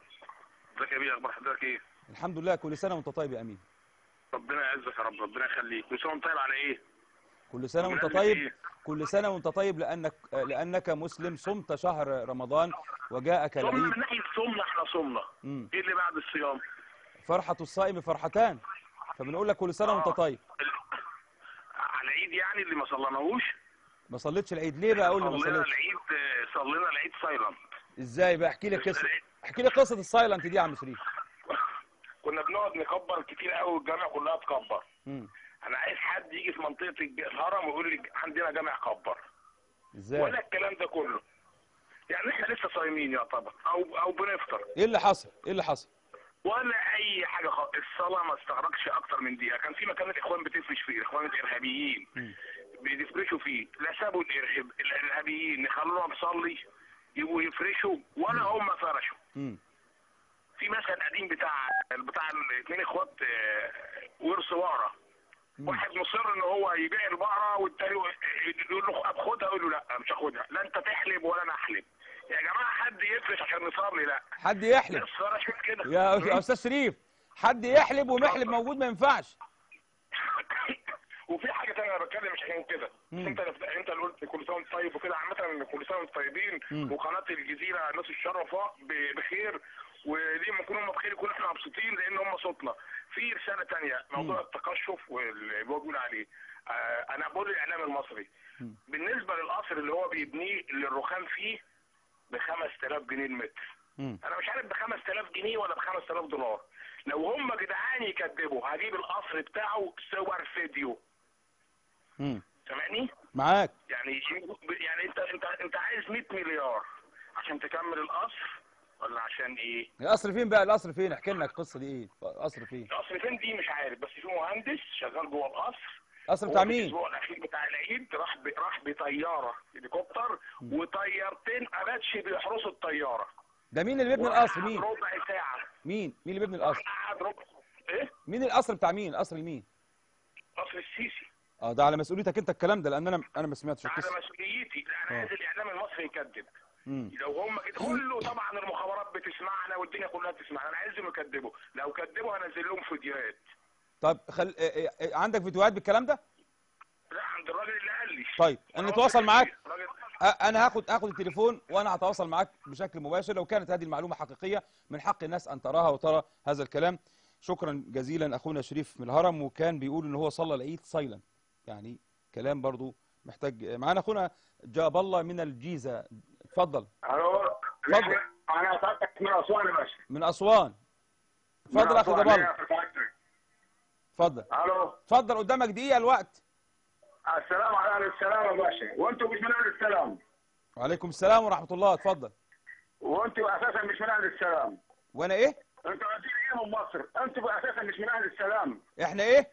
ازيك يا بيه اخبار حضرتك ايه؟ الحمد لله كل سنه وانت طيب يا امين ربنا يعزك يا رب ربنا يخليك كل سنه وانت طيب على ايه؟ كل سنه وانت بمناسبة طيب إيه؟ كل سنه وانت طيب لانك آه، لانك مسلم صمت شهر رمضان وجاءك صمنا العيد من ناحيه صمنا احنا صمنا مم. ايه اللي بعد الصيام؟ فرحه الصائم فرحتان فبنقول لك كل سنه وانت طيب على العيد يعني اللي ما صليناهوش ما صليتش العيد ليه بقى قول لي ما صلينا صليتش العيد آه، صلينا العيد سايلنت ازاي بقى احكي لي قصه احكي لي قصه السايلنت دي يا عم شريف كنا بنقعد نكبر كتير قوي والجامع كلها تكبر مم. انا عايز حد يجي في منطقه الج- الهرم ويقول لي عندنا جامع كبر ازاي ولا الكلام ده كله يعني احنا لسه صايمين يعتبر او او بنفطر ايه اللي حصل ايه اللي حصل ولا اي حاجه خالص الصلاه ما استغرقش اكتر من دقيقه كان في مكان الاخوان بتفرش فيه الاخوان الارهابيين بيفرشوا فيه لا سابوا الإرهاب الارهابيين يخلونا نصلي يبقوا يفرشوا ولا هم فرشوا مم. في مثل قديم بتاع بتاع الاثنين اخوات آه، ورث بقره واحد مصر ان هو يبيع البقره والتاني يقول له "أب خدها يقول له لا مش هاخدها لا انت تحلب ولا انا احلب يا جماعه حد يفرش عشان نصلي لا حد يحلب ناس فرشت كده يا يا استاذ شريف حد يحلب ومحلب موجود ما ينفعش وفي حاجه ثانيه انا بتكلم مش عشان كده مم. انت انت اللي قلت كل سنه وانت طيب وكده عامه ان كل سنه وانتم طيبين مم. وقناه الجزيره ناس الشرفه ب- بخير وليه ما يكونوا هم بخير يكون احنا مبسوطين لان هم صوتنا في رساله ثانيه موضوع التقشف واللي هو بيقول عليه آه انا بقول الاعلام المصري بالنسبه للقصر اللي هو بيبنيه اللي الرخام فيه ب 5000 جنيه المتر مم. انا مش عارف ب 5000 جنيه ولا ب 5000 دولار لو هم جدعان يكذبوا هجيب القصر بتاعه صور فيديو مم. سامعني؟ معاك يعني يعني انت انت انت عايز 100 مليار عشان تكمل القصر ولا عشان ايه القصر فين بقى القصر فين احكي لنا القصه دي ايه القصر فين القصر فين دي مش عارف بس في مهندس شغال جوه القصر القصر بتاع هو في مين الاسبوع الاخير بتاع العيد راح ب... راح بطياره هليكوبتر وطيارتين اباتشي بيحرسوا الطياره ده مين اللي بيبني القصر وقعد مين ربع ساعه مين مين اللي بيبني القصر قعد ربع ايه مين القصر بتاع مين القصر لمين قصر السيسي اه ده على مسؤوليتك انت الكلام ده لان انا انا ما سمعتش على القصه مسؤوليتي لا انا آه. عايز الاعلام المصري يكذب مم. لو هم كده كله طبعا المخابرات بتسمعنا والدنيا كلها بتسمعنا انا عايزهم يكذبوا لو كذبوا هنزل لهم فيديوهات طب خل... اه اه اه عندك فيديوهات بالكلام ده لا عند الراجل اللي قال لي طيب انا اتواصل معاك راجل اه انا هاخد هاخد التليفون وانا هتواصل معاك بشكل مباشر لو كانت هذه المعلومه حقيقيه من حق الناس ان تراها وترى هذا الكلام شكرا جزيلا اخونا شريف من الهرم وكان بيقول ان هو صلى العيد صيلا يعني كلام برضو محتاج معانا اخونا جاب الله من الجيزه اتفضل الو اتفضل. انا سالتك من اسوان يا باشا من اسوان من اتفضل يا اخي أسوان، جاب هي الله في الفاكتوري. اتفضل الو اتفضل قدامك دقيقه الوقت السلام على اهل السلام يا باشا وانتم مش من اهل السلام وعليكم السلام ورحمه الله اتفضل وانتم اساسا مش من اهل السلام وانا ايه انتم عايزين ايه من مصر انتم اساسا مش من اهل السلام احنا ايه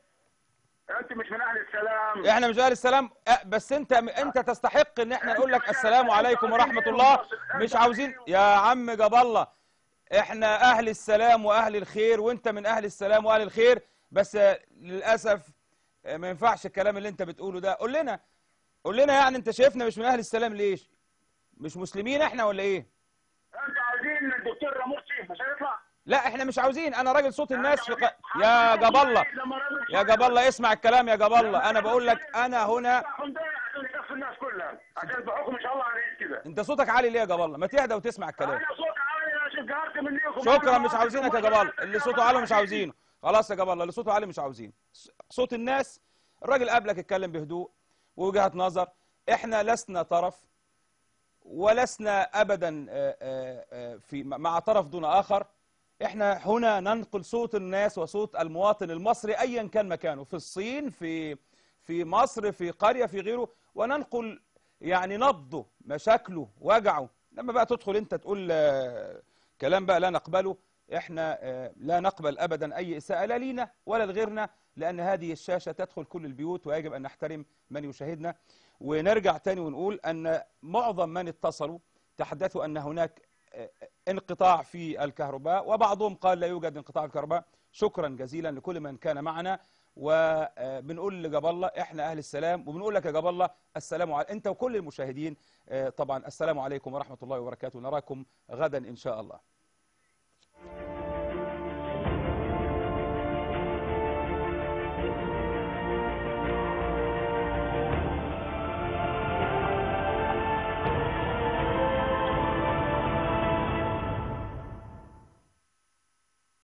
انتم مش من اهل السلام احنا مش اهل السلام اه بس انت انت تستحق ان احنا نقول لك السلام عليكم ورحمه الله مش عاوزين يا عم جاب الله احنا اهل السلام واهل الخير وانت من اهل السلام واهل الخير بس اه، للاسف اه، ما ينفعش الكلام اللي انت بتقوله ده قول لنا قول لنا يعني انت شايفنا مش من اهل السلام ليش مش مسلمين احنا ولا ايه انتوا عايزين الدكتور راموسي مش هيطلع لا احنا مش عاوزين انا راجل صوت الناس في ق... يا جاب الله لما راجل يا جاب الله اسمع الكلام يا جاب الله انا بقول لك انا هنا يحكم ده عشان يكفي الناس كلها عشان بحكم ان شاء الله عليك كده انت صوتك عالي ليه يا جاب الله ما تهدى وتسمع الكلام انا صوت عالي يا شيخ قهرت منيكم شكرا مش عاوزينك يا جاب الله اللي صوته عالي مش عاوزينه خلاص يا جاب الله اللي صوته عالي مش عاوزينه صوت الناس الراجل قبلك اتكلم بهدوء ووجهة نظر احنا لسنا طرف ولسنا ابدا آه، آه، آه، في مع طرف دون اخر احنا هنا ننقل صوت الناس وصوت المواطن المصري ايا كان مكانه في الصين في في مصر في قرية في غيره وننقل يعني نبضه مشاكله وجعه لما بقى تدخل انت تقول آه، كلام بقى لا نقبله احنا آه، لا نقبل ابدا اي اساءة لا لينا ولا لغيرنا لان هذه الشاشة تدخل كل البيوت ويجب ان نحترم من يشاهدنا ونرجع تاني ونقول ان معظم من اتصلوا تحدثوا ان هناك آه، انقطاع في الكهرباء وبعضهم قال لا يوجد انقطاع في الكهرباء شكرا جزيلا لكل من كان معنا وبنقول لجاب الله احنا اهل السلام وبنقول لك يا جاب الله السلام على انت وكل المشاهدين آه، طبعا السلام عليكم ورحمة الله وبركاته نراكم غدا ان شاء الله